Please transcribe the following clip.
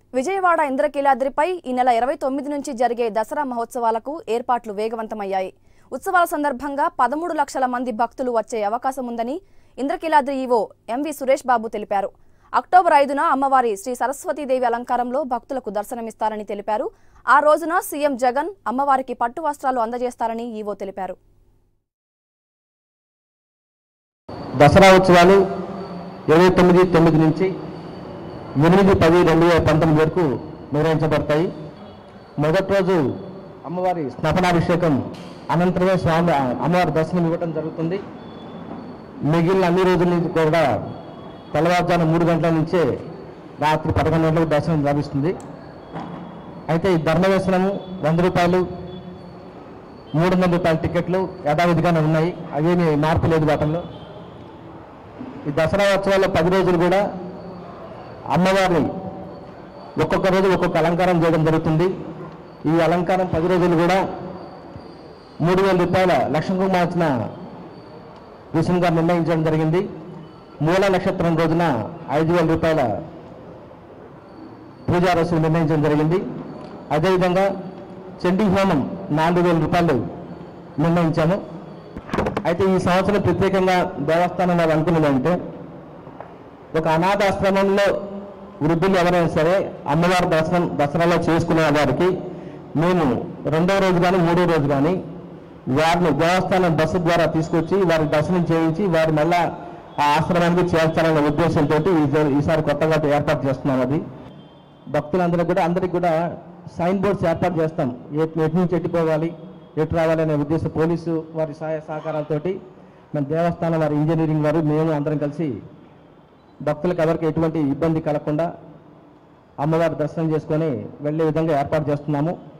విజయవాడ ఇంద్రకీలాద్రిపై ఈ నెల ఇరవై తొమ్మిది నుంచి జరిగే దసరా మహోత్సవాలకు ఏర్పాట్లు వేగవంతమయ్యాయి ఉత్సవాల సందర్భంగా పదమూడు లక్షల మంది భక్తులు వచ్చే అవకాశం ఉందని ఇంద్రకీలాద్రి ఈవో ఎంవి సురేష్ బాబు తెలిపారు అక్టోబర్ ఐదున అమ్మవారి శ్రీ సరస్వతీదేవి అలంకారంలో భక్తులకు దర్శనమిస్తారని తెలిపారు ఆ రోజున సీఎం జగన్ అమ్మవారికి పట్టు వస్త్రాలు అందజేస్తారని ఈవో తెలిపారు దసరా ఉత్సవాలు ఇరవై తొమ్మిది తొమ్మిది నుంచి ఎనిమిది పది రెండు వేల పంతొమ్మిది వరకు నిర్వహించబడతాయి మొదటి రోజు అమ్మవారి స్నపనాభిషేకం అనంతరమే స్వామి అమ్మవారి దర్శనం ఇవ్వడం జరుగుతుంది మిగిలిన అన్ని రోజుల నుంచి కూడా తెల్లవారుజాము మూడు గంటల నుంచే రాత్రి పదకొండు గంటలకు దర్శనం లభిస్తుంది అయితే ఈ ధర్మదర్శనము వంద రూపాయలు మూడు వందల రూపాయల టికెట్లు యథావిధిగానే ఉన్నాయి అవేమీ మార్పు లేదు వాటిల్లో ఈ దసరా ఉత్సవాల్లో పది రోజులు కూడా అమ్మవారిని ఒక్కొక్క రోజు ఒక్కొక్క అలంకారం చేయడం జరుగుతుంది ఈ అలంకారం పది రోజులు కూడా మూడు వేల రూపాయల లక్ష్మీ మార్చిన విష్ణు గారు నిర్ణయించడం జరిగింది మూల నక్షత్రం రోజున ఐదు వేల రూపాయల పూజా రసూలు నిర్ణయించడం జరిగింది అదేవిధంగా చండీ హోమం నాలుగు వేల రూపాయలు నిర్ణయించాము అయితే ఈ సంవత్సరం ప్రత్యేకంగా దేవస్థానం వారు అనుకున్నదంటే ఒక అనాథాశ్రమంలో వృద్ధులు ఎవరైనా సరే అమ్మవారి దర్శనం దసరాలో చేసుకునే వారికి మేము రెండో రోజు కానీ మూడో రోజు కానీ వారిని దేవస్థానం బస్సు ద్వారా తీసుకొచ్చి వారి దర్శనం చేయించి వారి మళ్ళా ఆ ఆశ్రమానికి చేర్చాలనే ఉద్దేశంతో ఈసారి కొత్తగా ఏర్పాటు చేస్తున్నాం అది భక్తులందరూ కూడా అందరికీ కూడా సైన్ బోర్డ్స్ ఏర్పాటు చేస్తాం ఎటు ఎటు నుంచి ఎట్టుకోవాలి ఎటు రావాలి అనే ఉద్దేశం పోలీసు వారి సహాయ సహకారాలతోటి మన దేవస్థానం వారి ఇంజనీరింగ్ వారు మేము అందరం కలిసి భక్తులకు ఎవరికి ఎటువంటి ఇబ్బంది కలగకుండా అమ్మవారి దర్శనం చేసుకొని వెళ్ళే విధంగా ఏర్పాటు చేస్తున్నాము